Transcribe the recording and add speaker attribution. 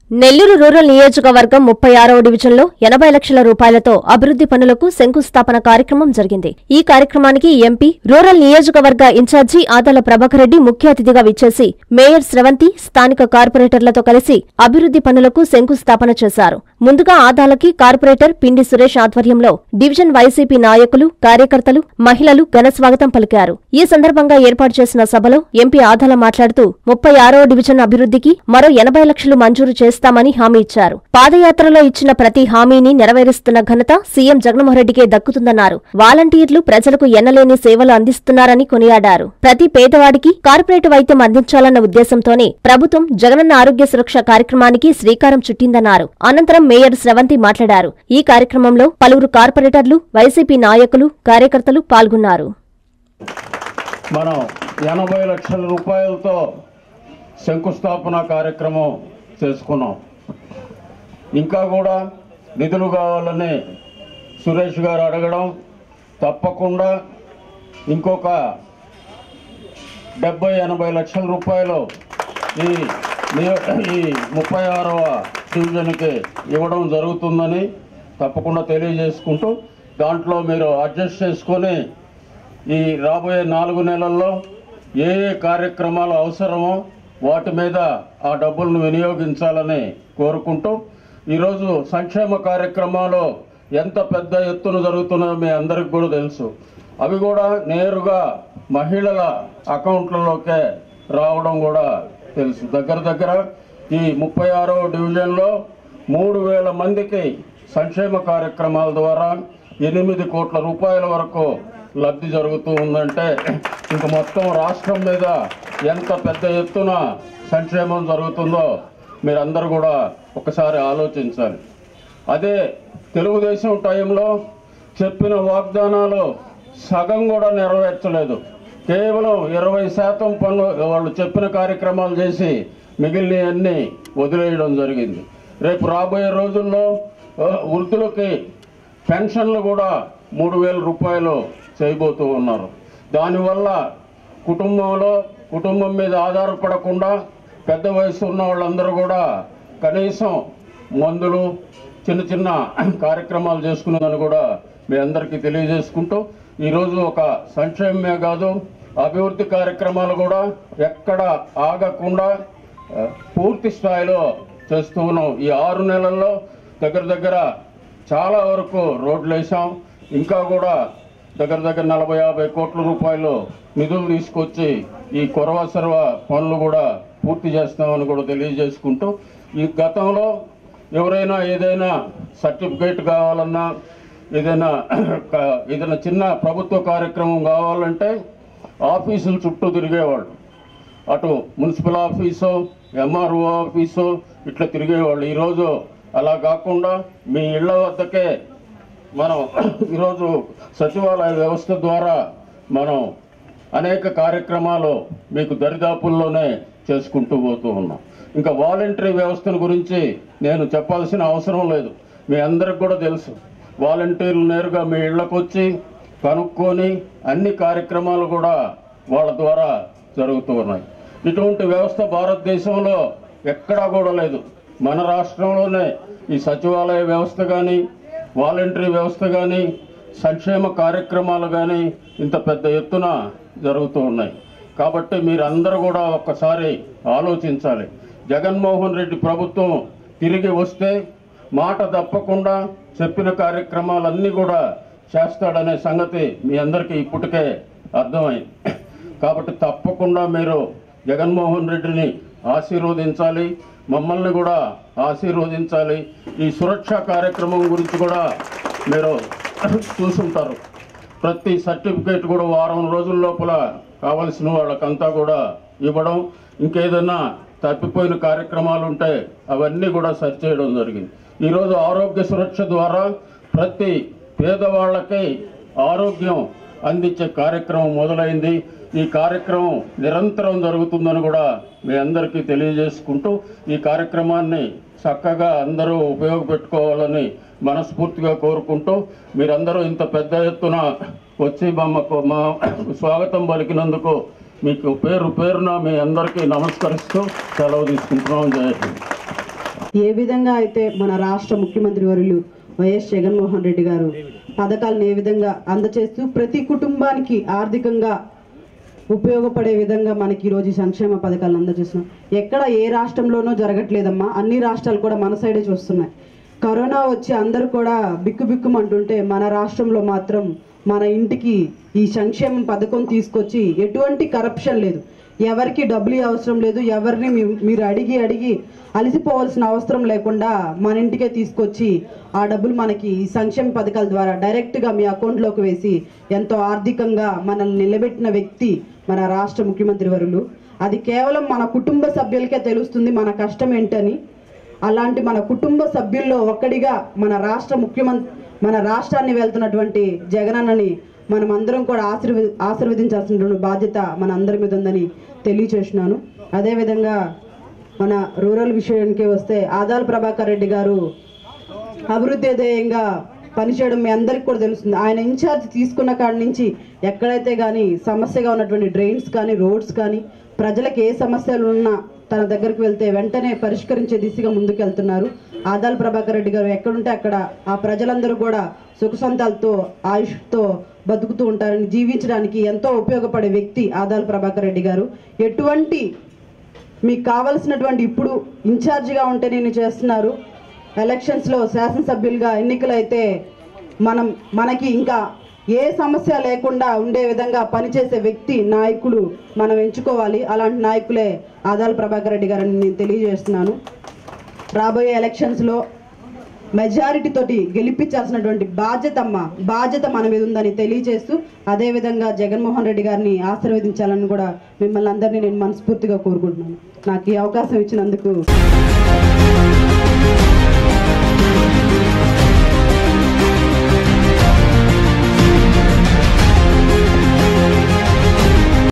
Speaker 1: Nellore rural నియోజకవర్గం ముప్పై ఆరవ డివిజన్లో ఎనభై లక్షల రూపాయలతో అభివృద్ధి పనులకు శంకుస్థాపన కార్యక్రమం జరిగింది ఈ కార్యక్రమానికి ఎంపీ రూరల్ నియోజకవర్గ ఇన్ఛార్జి ఆదాల ప్రభాకర్ రెడ్డి ముఖ్య అతిథిగా విచ్చేసి మేయర్ స్రవంతి స్థానిక కార్పొరేటర్లతో కలిసి అభివృద్ధి పనులకు శంకుస్థాపన చేశారు ముందుగా ఆదాలకి కార్పొరేటర్ పిండి సురేష్ ఆధ్వర్యంలో డివిజన్ వైసీపీ నాయకులు కార్యకర్తలు మహిళలు ఘనస్వాగతం పలికారు ఈ సందర్భంగా ఏర్పాటు చేసిన సభలో ఎంపీ ఆదాల మాట్లాడుతూ ముప్పై ఆరో డివిజన్ అభివృద్ధికి మరో ఎనభై లక్షలు మంజూరు చేస్తామని హామీ ఇచ్చారు పాదయాత్రలో ఇచ్చిన ప్రతి హామీని నెరవేరుస్తున్న ఘనత సీఎం జగన్మోహన్ రెడ్డికే దక్కుతుందన్నారు వాలంటీర్లు ప్రజలకు ఎన్నలేని సేవలు అందిస్తున్నారని కొనియాడారు ప్రతి పేదవాడికి కార్పొరేట్ వైద్యం అందించాలన్న ఉద్దేశంతోనే ప్రభుత్వం జగనన్న ఆరోగ్య సురక్ష కార్యక్రమానికి శ్రీకారం చుట్టిందన్నారు అనంతరం మేయర్ స్రవంతి మాట్లాడారు ఈ కార్యక్రమంలో పలువురు కార్పొరేటర్లు వైసీపీ నాయకులు కార్యకర్తలు పాల్గొన్నారు
Speaker 2: మనం ఎనభై లక్షల రూపాయలతో శంకుస్థాపన కార్యక్రమం చేసుకున్నాం ఇంకా కూడా నిధులు కావాలని సురేష్ గారు అడగడం తప్పకుండా ఇంకొక డెబ్బై ఎనభై లక్షల రూపాయలు ఈ నియో- ఈ ముప్పై ఆరవ డివిజన్కి ఇవ్వడం జరుగుతుందని తప్పకుండా తెలియజేసుకుంటూ దాంట్లో మీరు అడ్జస్ట్ చేసుకొని ఈ రాబోయే నాలుగు నెలల్లో ఏ ఏ కార్యక్రమాలు అవసరమో వాటి మీద ఆ డబ్బులను వినియోగించాలని కోరుకుంటూ ఈరోజు సంక్షేమ కార్యక్రమాలు ఎంత పెద్ద ఎత్తున జరుగుతున్నాయో మీ అందరికి కూడా తెలుసు అవి కూడా నేరుగా మహిళల అకౌంట్లలోకే రావడం కూడా తెలుసు దగ్గర దగ్గర ఈ ముప్పై ఆరో డివిజన్లో మూడు వేల మందికి సంక్షేమ కార్యక్రమాల ద్వారా ఎనిమిది కోట్ల రూపాయల వరకు లబ్ధి జరుగుతూ ఉందంటే ఇంక మొత్తం రాష్ట్రం మీద ఎంత పెద్ద ఎత్తున సంక్షేమం జరుగుతుందో మీరందరూ కూడా ఒకసారి ఆలోచించాలి అదే తెలుగుదేశం టైంలో చెప్పిన వాగ్దానాలు సగం కూడా నెరవేర్చలేదు కేవలం ఇరవై శాతం పనులు వాళ్ళు చెప్పిన కార్యక్రమాలు చేసి మిగిలినవన్నీ వదిలేయడం జరిగింది రేపు రాబోయే రోజుల్లో ఆ, వృద్ధులకి పెన్షన్లు కూడా మూడు వేల రూపాయలు చేయబోతూ ఉన్నారు దానివల్ల కుటుంబంలో కుటుంబం మీద ఆధారపడకుండా పెద్ద వయసు ఉన్న వాళ్ళందరూ కూడా కనీసం మందులు చిన్న చిన్న కార్యక్రమాలు చేసుకునేదని కూడా మీ అందరికీ తెలియజేసుకుంటూ ఈరోజు ఒక సంక్షేమమే కాదు అభివృద్ధి కార్యక్రమాలు కూడా ఎక్కడ ఆగకుండా ఆ, పూర్తి స్థాయిలో చేస్తూ ఉన్నాం ఈ ఆరు నెలల్లో దగ్గర దగ్గర చాలా వరకు రోడ్లు వేసాం ఇంకా కూడా దగ్గర దగ్గర నలభై యాభై కోట్ల రూపాయలు నిధులు తీసుకొచ్చి ఈ కొరవ సర్వ పనులు కూడా పూర్తి చేస్తామని కూడా తెలియజేసుకుంటూ ఈ గతంలో ఎవరైనా ఏదైనా సర్టిఫికేట్ కావాలన్నా ఏదైనా క- ఏదైనా చిన్న ప్రభుత్వ కార్యక్రమం కావాలంటే ఆఫీసుల చుట్టూ తిరిగేవాళ్ళు అటు మున్సిపల్ ఆఫీసు ఎంఆర్ఓ ఆఫీసు ఇట్లా తిరిగేవాళ్ళు ఈరోజు అలా కాకుండా మీ ఇళ్ల వద్దకే మనం ఈరోజు సచివాలయ వ్యవస్థ ద్వారా మనం అనేక కార్యక్రమాలు మీకు దరిదాపుల్లోనే చేసుకుంటూ పోతూ ఉన్నాం ఇంకా వాలంటరీ వ్యవస్థను గురించి నేను చెప్పాల్సిన అవసరం లేదు మీ అందరికి కూడా తెలుసు వాలంటీర్లు నేరుగా మీ ఇళ్ళకు వచ్చి కనుక్కొని అన్ని కార్యక్రమాలు కూడా వాళ్ళ ద్వారా జరుగుతూ ఉన్నాయి ఇటువంటి వ్యవస్థ భారతదేశంలో ఎక్కడా కూడా లేదు మన రాష్ట్రంలోనే ఈ సచివాలయ వ్యవస్థ కానీ వాలంటరీ వ్యవస్థ కానీ సంక్షేమ కార్యక్రమాలు కానీ ఇంత పెద్ద ఎత్తున జరుగుతూ ఉన్నాయి కాబట్టి మీరందరూ కూడా ఒక్కసారి ఆలోచించాలి జగన్మోహన్ రెడ్డి ప్రభుత్వం తిరిగి వస్తే మాట తప్పకుండా చెప్పిన కార్యక్రమాలన్నీ కూడా చేస్తాడనే సంగతి మీ అందరికీ ఇప్పటికే అర్థమైంది కాబట్టి తప్పకుండా మీరు జగన్మోహన్ రెడ్డిని ఆశీర్వదించాలి మమ్మల్ని కూడా ఆశీర్వదించాలి ఈ సురక్ష కార్యక్రమం గురించి కూడా మీరు చూసుంటారు ప్రతి సర్టిఫికేట్ కూడా వారం రోజుల లోపల కావలసిన వాళ్ళకంతా కూడా ఇవ్వడం ఇంకేదైనా తప్పిపోయిన కార్యక్రమాలు ఉంటే అవన్నీ కూడా సరిచేయడం జరిగింది ఈరోజు ఆరోగ్య సురక్ష ద్వారా ప్రతి పేదవాళ్ళకి ఆరోగ్యం అందించే కార్యక్రమం మొదలైంది ఈ కార్యక్రమం నిరంతరం జరుగుతుందని కూడా మీ అందరికీ తెలియజేసుకుంటూ ఈ కార్యక్రమాన్ని చక్కగా అందరూ ఉపయోగపెట్టుకోవాలని మనస్ఫూర్తిగా కోరుకుంటూ మీరందరూ ఇంత పెద్ద ఎత్తున వచ్చి మమ్మకు మా స్వాగతం పలికినందుకు మీకు పేరు పేరున మీ అందరికీ నమస్కరిస్తూ సెలవు తీసుకుంటున్నాం జయ హింద్
Speaker 3: ఏ విధంగా అయితే మన రాష్ట్ర ముఖ్యమంత్రి వర్యులు వైఎస్ జగన్మోహన్ రెడ్డి గారు పథకాలను ఏ విధంగా అందచేస్తూ ప్రతి కుటుంబానికి ఆర్థికంగా ఉపయోగపడే విధంగా మనకి ఈరోజు ఈ సంక్షేమ పథకాలు అందజేస్తున్నాం ఎక్కడ ఏ రాష్ట్రంలోనూ జరగట్లేదమ్మా అన్ని రాష్ట్రాలు కూడా మన సైడే చూస్తున్నాయి కరోనా వచ్చి అందరూ కూడా బిక్కు బిక్కుమంటుంటే మన రాష్ట్రంలో మాత్రం మన ఇంటికి ఈ సంక్షేమం పథకం తీసుకొచ్చి ఎటువంటి కరప్షన్ లేదు ఎవరికి డబ్బులు అవసరం లేదు ఎవరిని మీ- మీరు అడిగి అడిగి అలసిపోవాల్సిన అవసరం లేకుండా మన ఇంటికే తీసుకొచ్చి ఆ డబ్బులు మనకి ఈ సంక్షేమ పథకాల ద్వారా డైరెక్ట్గా మీ అకౌంట్లోకి వేసి ఎంతో ఆర్థికంగా మనల్ని నిలబెట్టిన వ్యక్తి మన రాష్ట్ర ముఖ్యమంత్రి వరులు అది కేవలం మన కుటుంబ సభ్యులకే తెలుస్తుంది మన కష్టం ఏంటని అలాంటి మన కుటుంబ సభ్యుల్లో ఒక్కడిగా మన రాష్ట్ర ముఖ్యమంత్రి మన రాష్ట్రాన్ని వెళ్తున్నటువంటి జగనన్నని మనం అందరం కూడా ఆశీర్వ ఆశీర్వదించాల్సినటువంటి బాధ్యత మన అందరి మీద ఉందని తెలియచేస్తున్నాను అదేవిధంగా మన రూరల్ విషయానికి వస్తే ఆదాల ప్రభాకర్ రెడ్డి గారు అభివృద్ధి ధ్యేయంగా పనిచేయడం మీ అందరికి కూడా తెలుస్తుంది ఆయన ఇన్ఛార్జ్ తీసుకున్న కాడి నుంచి ఎక్కడైతే కానీ సమస్యగా ఉన్నటువంటి డ్రైన్స్ కానీ రోడ్స్ కానీ ప్రజలకు ఏ సమస్యలు ఉన్నా తన దగ్గరికి వెళ్తే వెంటనే పరిష్కరించే దిశగా ముందుకెళ్తున్నారు ఆదాల ప్రభాకర్ రెడ్డి గారు ఎక్కడుంటే అక్కడ ఆ ప్రజలందరూ కూడా సుఖ సంతాలతో ఆయుష్తో బతుకుతూ ఉంటారని జీవించడానికి ఎంతో ఉపయోగపడే వ్యక్తి ఆదాల ప్రభాకర్ రెడ్డి గారు ఎటువంటి మీకు కావలసినటువంటి ఇప్పుడు ఇన్ఛార్జిగా ఉంటే నేను చేస్తున్నారు ఎలక్షన్స్లో శాసనసభ్యులుగా ఎన్నికలైతే మనం మనకి ఇంకా ఏ సమస్య లేకుండా ఉండే విధంగా పనిచేసే వ్యక్తి నాయకులు మనం ఎంచుకోవాలి అలాంటి నాయకులే ఆదాల ప్రభాకర్ రెడ్డి గారని నేను తెలియజేస్తున్నాను రాబోయే ఎలక్షన్స్లో మెజారిటీ తోటి గెలిపించాల్సినటువంటి బాధ్యత అమ్మ బాధ్యత మన మీద ఉందని తెలియజేస్తూ అదేవిధంగా జగన్మోహన్ రెడ్డి గారిని ఆశీర్వదించాలని కూడా మిమ్మల్ని అందరినీ నేను మనస్ఫూర్తిగా కోరుకుంటున్నాను నాకు ఈ అవకాశం ఇచ్చినందుకు